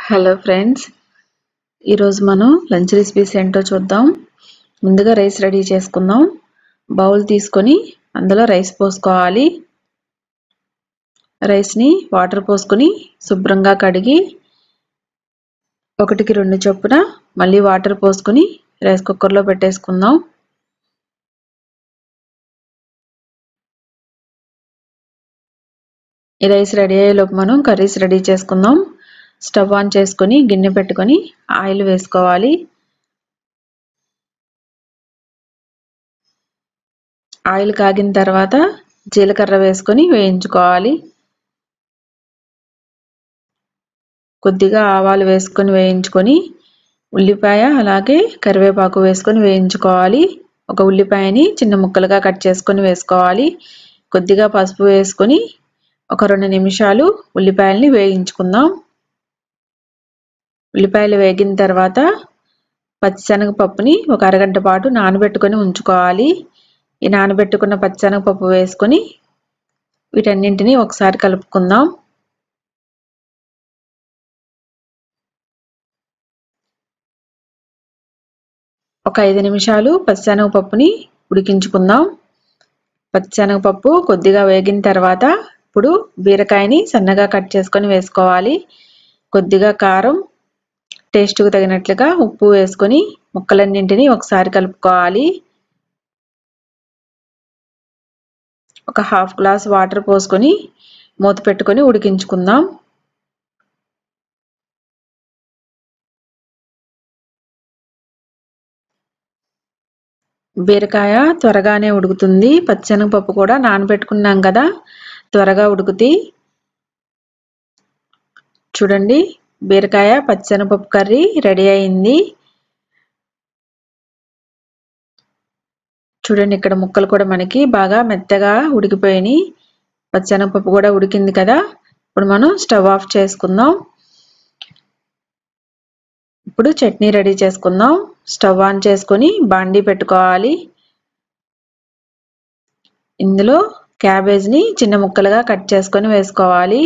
hello friends ఈరోజు మనం lunch recipes ఏంటో చూద్దాం ముందుగా రైస్ రెడీ చేసుకుందాం బౌల్ తీసుకొని అందులో రైస్ పోసుకోవాలి రైస్ని వాటర్ పోసుకొని శుభ్రంగా కడిగి ఒకటికి రెండు చొప్పున మళ్ళీ వాటర్ పోసుకొని రైస్ కుక్కర్లో పెట్టేసుకుందాం ఈ రైస్ రెడీ అయ్యేలోపు మనం కర్రీస్ రెడీ చేసుకుందాం స్టవ్ ఆన్ చేసుకొని గిన్నె పెట్టుకొని ఆయిల్ వేసుకోవాలి ఆయిల్ కాగిన తర్వాత జీలకర్ర వేసుకొని వేయించుకోవాలి కొద్దిగా ఆవాలు వేసుకొని వేయించుకొని ఉల్లిపాయ అలాగే కరివేపాకు వేసుకొని వేయించుకోవాలి ఒక ఉల్లిపాయని చిన్న ముక్కలుగా కట్ చేసుకొని వేసుకోవాలి కొద్దిగా పసుపు వేసుకొని ఒక రెండు నిమిషాలు ఉల్లిపాయల్ని వేయించుకుందాం ఉల్లిపాయలు వేగిన తర్వాత పచ్చిశనగపప్పుని ఒక అరగంట పాటు నానబెట్టుకొని ఉంచుకోవాలి ఈ నానబెట్టుకున్న పచ్చిశనగపప్పు వేసుకొని వీటన్నింటినీ ఒకసారి కలుపుకుందాం ఒక ఐదు నిమిషాలు పచ్చిశనగపప్పుని ఉడికించుకుందాం పచ్చిశనగపప్పు కొద్దిగా వేగిన తర్వాత ఇప్పుడు బీరకాయని సన్నగా కట్ చేసుకొని వేసుకోవాలి కొద్దిగా కారం టేస్ట్కు తగినట్లుగా ఉప్పు వేసుకొని ముక్కలన్నింటినీ ఒకసారి కలుపుకోవాలి ఒక హాఫ్ గ్లాస్ వాటర్ పోసుకొని మూత పెట్టుకొని ఉడికించుకుందాం బీరకాయ త్వరగానే ఉడుకుతుంది పచ్చెనగపప్పు కూడా నానబెట్టుకున్నాం కదా త్వరగా ఉడుకుతాయి చూడండి బీరకాయ పచ్చెనగపప్పు కర్రీ రెడీ అయింది చూడండి ఇక్కడ ముక్కలు కూడా మనకి బాగా మెత్తగా ఉడికిపోయినాయి పచ్చెనగపప్పు కూడా ఉడికింది కదా ఇప్పుడు మనం స్టవ్ ఆఫ్ చేసుకుందాం ఇప్పుడు చట్నీ రెడీ చేసుకుందాం స్టవ్ ఆన్ చేసుకొని బాండీ పెట్టుకోవాలి ఇందులో క్యాబేజ్ని చిన్న ముక్కలుగా కట్ చేసుకొని వేసుకోవాలి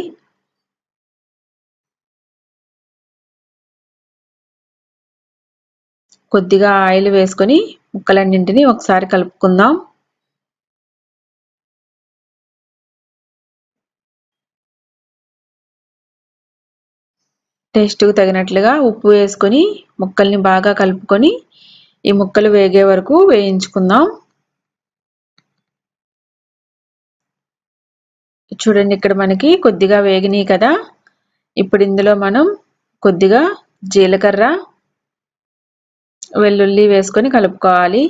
కొద్దిగా ఆయిల్ వేసుకొని ముక్కలన్నింటినీ ఒకసారి కలుపుకుందాం టేస్ట్కు తగినట్లుగా ఉప్పు వేసుకొని ముక్కల్ని బాగా కలుపుకొని ఈ ముక్కలు వేగే వరకు వేయించుకుందాం చూడండి ఇక్కడ మనకి కొద్దిగా వేగినాయి కదా ఇప్పుడు ఇందులో మనం కొద్దిగా జీలకర్ర వెల్లుల్లి వేసుకొని కలుపుకోవాలి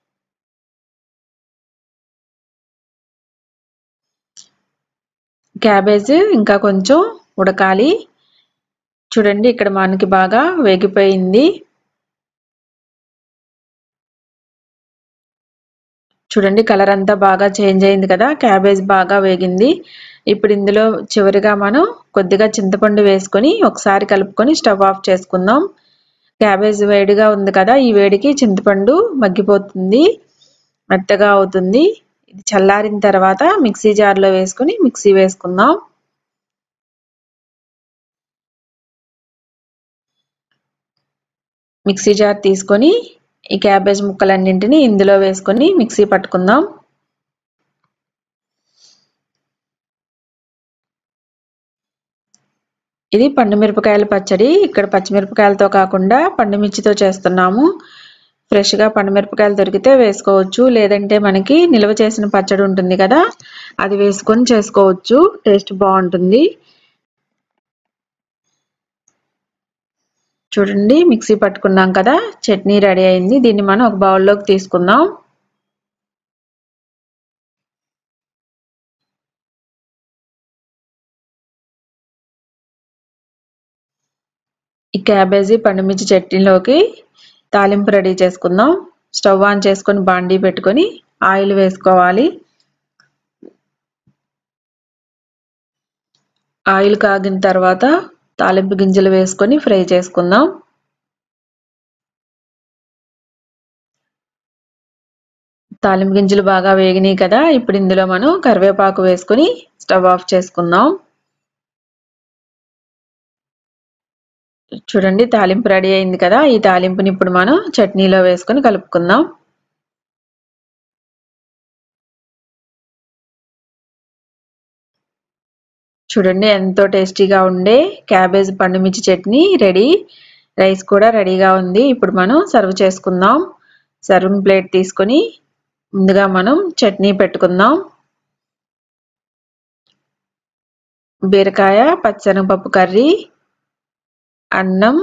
క్యాబేజ్ ఇంకా కొంచెం ఉడకాలి చూడండి ఇక్కడ మనకి బాగా వేగిపోయింది చూడండి కలర్ అంతా బాగా చేంజ్ అయింది కదా క్యాబేజ్ బాగా వేగింది ఇప్పుడు ఇందులో చివరిగా మనం కొద్దిగా చింతపండు వేసుకొని ఒకసారి కలుపుకొని స్టవ్ ఆఫ్ చేసుకుందాం క్యాబేజ్ వేడిగా ఉంది కదా ఈ వేడికి చింతపండు మగ్గిపోతుంది మెత్తగా అవుతుంది ఇది చల్లారిన తర్వాత మిక్సీ జార్లో వేసుకొని మిక్సీ వేసుకుందాం మిక్సీ జార్ తీసుకొని ఈ క్యాబేజ్ ముక్కలన్నింటినీ ఇందులో వేసుకొని మిక్సీ పట్టుకుందాం ఇది పండు మిరపకాయల పచ్చడి ఇక్కడ పచ్చిమిరపకాయలతో కాకుండా పండు మిర్చితో చేస్తున్నాము ఫ్రెష్గా పండుమిరపకాయలు దొరికితే వేసుకోవచ్చు లేదంటే మనకి నిల్వ చేసిన పచ్చడి ఉంటుంది కదా అది వేసుకొని చేసుకోవచ్చు టేస్ట్ బాగుంటుంది చూడండి మిక్సీ పట్టుకున్నాం కదా చట్నీ రెడీ అయింది దీన్ని మనం ఒక బౌల్లోకి తీసుకుందాం ఈ క్యాబేజీ పండుమిర్చి చట్నీలోకి తాలింపు రెడీ చేసుకుందాం స్టవ్ ఆన్ చేసుకొని బాండీ పెట్టుకొని ఆయిల్ వేసుకోవాలి ఆయిల్ కాగిన తర్వాత తాలింపు గింజలు వేసుకొని ఫ్రై చేసుకుందాం తాలింపు గింజలు బాగా వేగినాయి కదా ఇప్పుడు ఇందులో మనం కరివేపాకు వేసుకొని స్టవ్ ఆఫ్ చేసుకుందాం చూడండి తాలింపు రెడీ అయింది కదా ఈ తాలింపుని ఇప్పుడు మనం చట్నీలో వేసుకొని కలుపుకుందాం చూడండి ఎంతో టేస్టీగా ఉండే క్యాబేజ్ పండుమిర్చి చట్నీ రెడీ రైస్ కూడా రెడీగా ఉంది ఇప్పుడు మనం సర్వ్ చేసుకుందాం సర్వింగ్ ప్లేట్ తీసుకొని ముందుగా మనం చట్నీ పెట్టుకుందాం బీరకాయ పచ్చనపప్పు కర్రీ అన్నం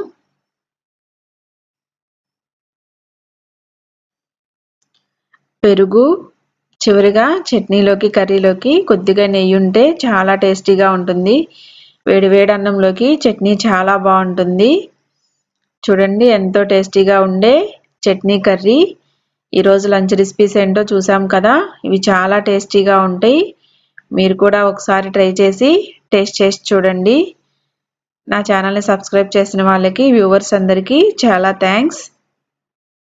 పెరుగు చివరిగా చట్నీలోకి కర్రీలోకి కొద్దిగా నెయ్యి ఉంటే చాలా టేస్టీగా ఉంటుంది వేడి వేడి అన్నంలోకి చట్నీ చాలా బాగుంటుంది చూడండి ఎంతో టేస్టీగా ఉండే చట్నీ కర్రీ ఈరోజు లంచ్ రెసిపీస్ ఏంటో చూసాం కదా ఇవి చాలా టేస్టీగా ఉంటాయి మీరు కూడా ఒకసారి ట్రై చేసి టేస్ట్ చేసి చూడండి నా ఛానల్ని సబ్స్క్రైబ్ చేసిన వాళ్ళకి వ్యూవర్స్ అందరికీ చాలా థ్యాంక్స్